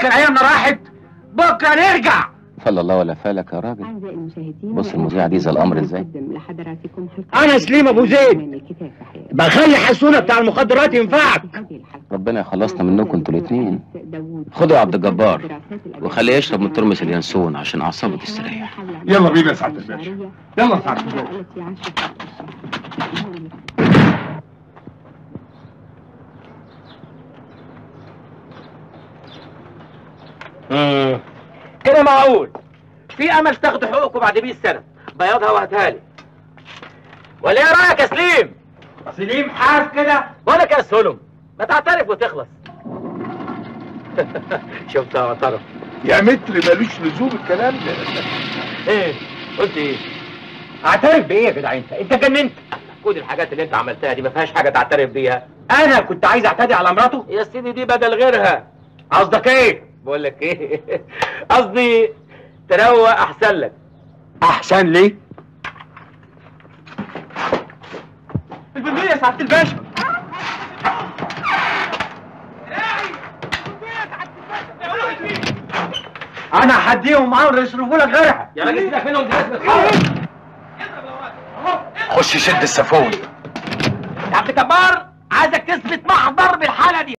فاكر ايامنا راحت بكره نرجع فلا الله ولا فالك يا راجل أعزائي المشاهدين بص المذيعة دي زي القمر إزاي. نقدم لحضراتكم حلقة أنا سليم أبو زيد. من كفاح حياة. بخلي حسونه بتاع المخدرات ينفعك هذه الحلقة ربنا يخلصنا منكم انتوا الاتنين داوود خدوا يا عبد الجبار دراسات الأدب وخليه يشرب من ترمس اليانسون عشان اعصابه تستريح يلا بينا يا سعادة الباشا. يلا يا سعادة الباشا. التي عاشت كده معقول في امل تاخدوا حقوقكم بعد 100 سنه بياضها وهاتها لي ولا ايه رايك يا سليم سليم حاف كده بقولك يا سلم ما تعترف وتخلص شفت اعترف يا متر ملوش لزوم الكلام ده ايه قلت ايه اعترف بايه يا جدع انت انت جننت كل الحاجات اللي انت عملتها دي ما فيهاش حاجه تعترف بيها انا كنت عايز اعتدي على مراته يا سيدي دي بدل غيرها قصدك ايه بقول لك ايه قصدي تروق احسن لك احسن لي البندقية يا سعاده الباشا انا هديهم معاهم يصرفوا لك غيرها يا راجل سيبك منهم دي ناس بتخاف خش شد السفون يا عبد الجبار عايزك تثبت محضر بالحاله دي